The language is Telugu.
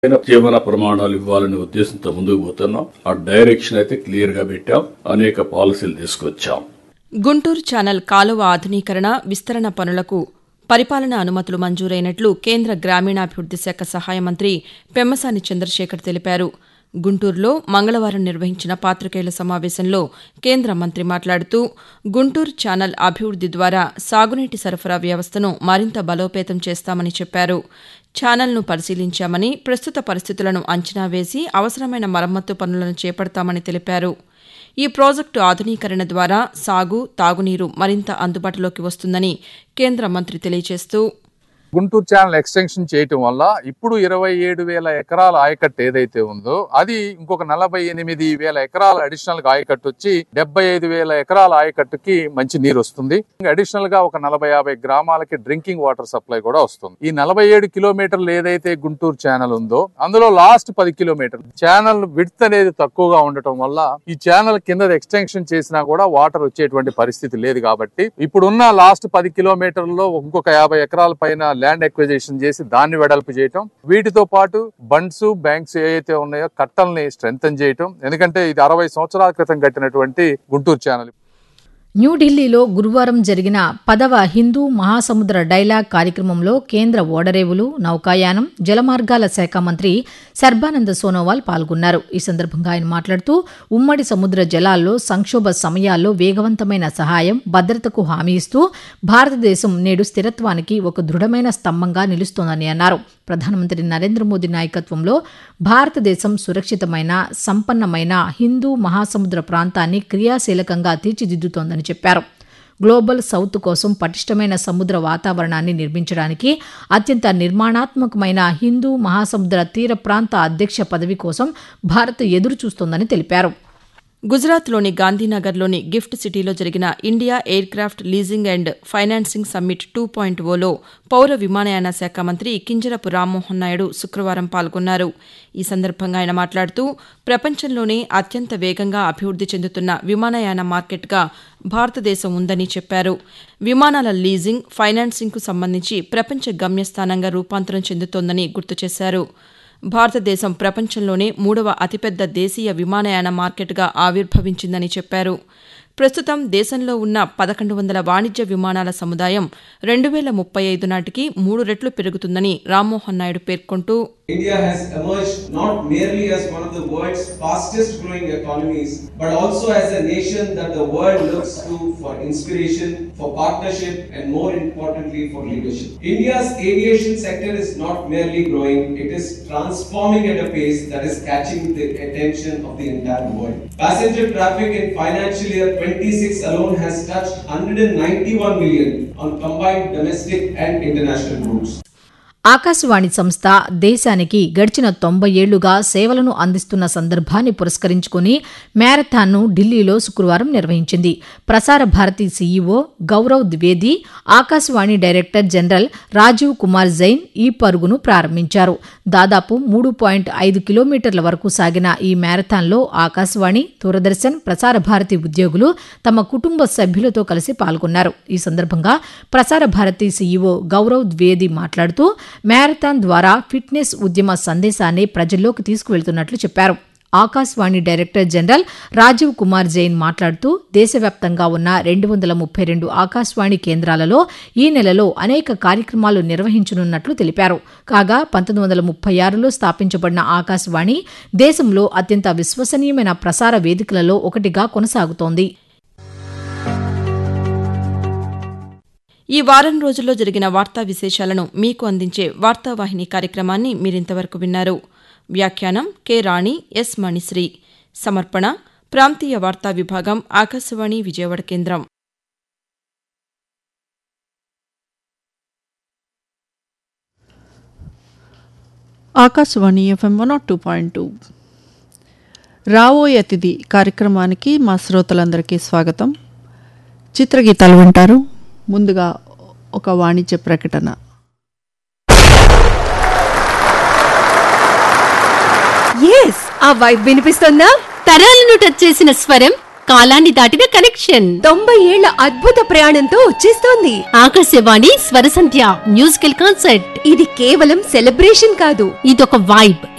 అయిన జీవన ప్రమాణాలు ఇవ్వాలనే ఉద్దేశంతో ముందుకు పోతున్నాం ఆ డైరెక్షన్ అయితే క్లియర్ గా పెట్టాం అనేక పాలసీలు తీసుకొచ్చాం గుంటూరు ఛానల్ కాలువ ఆధునీకరణ విస్తరణ పనులకు పరిపాలనా అనుమతులు మంజూరైనట్లు కేంద్ర గ్రామీణాభివృద్ది శాఖ సహాయ మంత్రి పెమ్మసాని చంద్రశేఖర్ తెలిపారు గుంటూరులో మంగళవారం నిర్వహించిన పాతికేయుల సమావేశంలో కేంద్ర మంత్రి మాట్లాడుతూ గుంటూరు ఛానల్ అభివృద్ది ద్వారా సాగునీటి సరఫరా వ్యవస్థను మరింత బలోపేతం చేస్తామని చెప్పారు ఛానల్ను పరిశీలించామని ప్రస్తుత పరిస్థితులను అంచనా వేసి అవసరమైన మరమ్మత్తు పనులను చేపడతామని తెలిపారు ఈ ప్రాజెక్టు ఆధునీకరణ ద్వారా సాగు తాగునీరు మరింత అందుబాటులోకి వస్తుందని కేంద్ర మంత్రి తెలియజేస్తూ గుంటూరు ఛానల్ ఎక్స్టెన్షన్ చేయటం వల్ల ఇప్పుడు ఇరవై ఏడు వేల ఎకరాల ఆయకట్టు ఏదైతే ఉందో అది ఇంకొక నలభై ఎనిమిది వేల ఎకరాల అడిషనల్ గా ఆయకట్టు వచ్చి డెబ్బై ఐదు వేల ఎకరాల ఆయకట్టుకి మంచి నీరు వస్తుంది అడిషనల్ గా ఒక నలభై యాభై గ్రామాలకి డ్రింకింగ్ వాటర్ సప్లై కూడా వస్తుంది ఈ నలభై ఏడు కిలోమీటర్లు ఏదైతే గుంటూరు ఛానల్ ఉందో అందులో లాస్ట్ పది కిలోమీటర్లు ఛానల్ విడ్త్ అనేది తక్కువగా ఉండటం వల్ల ఈ ఛానల్ కింద ఎక్స్టెన్షన్ చేసినా కూడా వాటర్ వచ్చేటువంటి పరిస్థితి లేదు కాబట్టి ఇప్పుడున్న లాస్ట్ పది కిలోమీటర్లలో ఇంకొక యాభై ఎకరాల పైన ల్యాండ్ ఎక్విజిషన్ చేసి దాన్ని వెడల్పు చేయటం వీటితో పాటు బండ్స్ బ్యాంక్స్ ఏవైతే ఉన్నాయో కట్టల్ని స్ట్రెంగ్ చేయటం ఎందుకంటే ఇది అరవై సంవత్సరాల క్రితం కట్టినటువంటి గుంటూరు ఛానల్ న్యూఢిల్లీలో గురువారం జరిగిన పదవ హిందూ మహాసముద్ర డైలాగ్ కార్యక్రమంలో కేంద్ర ఓడరేవులు నౌకాయానం జలమార్గాల శాఖ మంత్రి సర్బానంద సోనోవాల్ పాల్గొన్నారు ఈ సందర్భంగా ఆయన మాట్లాడుతూ ఉమ్మడి సముద్ర జలాల్లో సంక్షోభ సమయాల్లో వేగవంతమైన సహాయం భద్రతకు హామీ ఇస్తూ భారతదేశం నేడు స్థిరత్వానికి ఒక దృఢమైన స్తంభంగా నిలుస్తోందని అన్నారు ప్రధానమంత్రి నరేంద్ర మోదీ నాయకత్వంలో భారతదేశం సురక్షితమైన సంపన్నమైన హిందూ మహాసముద్ర ప్రాంతాన్ని క్రియాశీలకంగా తీర్చిదిద్దుతోందని చెప్పారు గ్లోబల్ సౌత్ కోసం పటిష్టమైన సముద్ర వాతావరణాన్ని నిర్మించడానికి అత్యంత నిర్మాణాత్మకమైన హిందూ మహాసముద్ర తీర ప్రాంత అధ్యక్ష పదవి కోసం భారత్ ఎదురు చూస్తోందని తెలిపారు గుజరాత్లోని గాంధీనగర్లోని గిఫ్ట్ సిటీలో జరిగిన India aircraft leasing and financing summit two point ఓలో పౌర విమానయాన శాఖ మంత్రి కింజరపు రామ్మోహన్ నాయుడు శుక్రవారం పాల్గొన్నారు ఈ సందర్భంగా ఆయన మాట్లాడుతూ ప్రపంచంలోనే అత్యంత వేగంగా అభివృద్ది చెందుతున్న విమానయాన మార్కెట్గా భారతదేశం ఉందని చెప్పారు విమానాల లీజింగ్ ఫైనాన్సింగ్కు సంబంధించి ప్రపంచ గమ్యస్థానంగా రూపాంతరం చెందుతోందని గుర్తు చేశారు భారతదేశం ప్రపంచంలోనే మూడవ అతిపెద్ద దేశీయ విమానయాన మార్కెట్గా ఆవిర్భవించిందని చెప్పారు ప్రస్తుతం దేశంలో ఉన్న పదకొండు వందల వాణిజ్య విమానాల సముదాయం రెండు వేల ముప్పై ఐదు నాటికి మూడు రెట్లు పెరుగుతుందని రామ్మోహన్ నాయుడు పేర్కొంటూ India has emerged not merely as one of the world's fastest growing economies, but also as a nation that the world looks to for inspiration, for partnership, and more importantly, for leadership. India's aviation sector is not merely growing, it is transforming at a pace that is catching the attention of the entire world. Passenger traffic in financial year 26 alone has touched 191 million on combined domestic and international routes. Akashvani సంస్థ దేశానికి గడిచిన తొంభై ఏళ్లుగా సేవలను అందిస్తున్న సందర్భాన్ని పురస్కరించుకుని మ్యారథాన్ను ఢిల్లీలో శుక్రవారం నిర్వహించింది Prasar Bharati CEO Gaurav Dwivedi Akashvani director general Rajiv Kumar Jain ఈ పరుగును ప్రారంభించారు దాదాపు మూడు పాయింట్ ఐదు కిలోమీటర్ల వరకు సాగిన ఈ మ్యారథాన్లో ఆకాశవాణి దూరదర్శన్ ప్రసార భారతి ఉద్యోగులు తమ కుటుంబ సభ్యులతో కలిసి పాల్గొన్నారు ఈ సందర్భంగా ప్రసార భారతి సీఈఓ గౌరవ్ ద్వివేది మాట్లాడుతూ మ్యారథాన్ ద్వారా ఫిట్నెస్ ఉద్యమ సందేశాన్ని ప్రజల్లోకి తీసుకువెళ్తున్నట్లు చెప్పారు ఆకాశవాణి డైరెక్టర్ జనరల్ రాజీవ్ కుమార్ జైన్ మాట్లాడుతూ దేశవ్యాప్తంగా ఉన్న రెండు వందల ముప్పై రెండు ఆకాశవాణి కేంద్రాలలో ఈ నెలలో అనేక కార్యక్రమాలు నిర్వహించనున్నట్లు తెలిపారు కాగా పంతొమ్మిది వందల ముప్పై ఆరులో స్థాపించబడిన ఆకాశవాణి దేశంలో అత్యంత విశ్వసనీయమైన ప్రసార వేదికలలో ఒకటిగా కొనసాగుతోంది ఈ వారం రోజుల్లో జరిగిన వార్తా విశేషాలను మీకు అందించే వార్తావాహిని కార్యక్రమాన్ని మీరింతవరకు విన్నారు వ్యాఖ్యానం కె రాణి ఎస్ మణిశ్రీ సమర్పణ ప్రాంతీయ వార్తా విభాగం ఆకాశవాణి విజయవాడ కేంద్రం Akashvani FM one two point two రావోయ్ అతిథి కార్యక్రమానికి మా శ్రోతలందరికీ స్వాగతం చిత్రగీతాలు వింటారు ముందుగా ఒక వాణిజ్య ప్రకటన ఎస్ ఆ వైబ్ వినిపిస్తుందా తరాలను టచ్ చేసిన స్వరం కాలాన్ని దాటిన కనెక్షన్ తొంభై ఏళ్ల అద్భుత ప్రయాణంతో వచ్చేస్తోంది ఆకాశవాణి స్వరసంధ్య మ్యూజికల్ కాన్సర్ట్ ఇది కేవలం సెలబ్రేషన్ కాదు ఇదొక వైబ్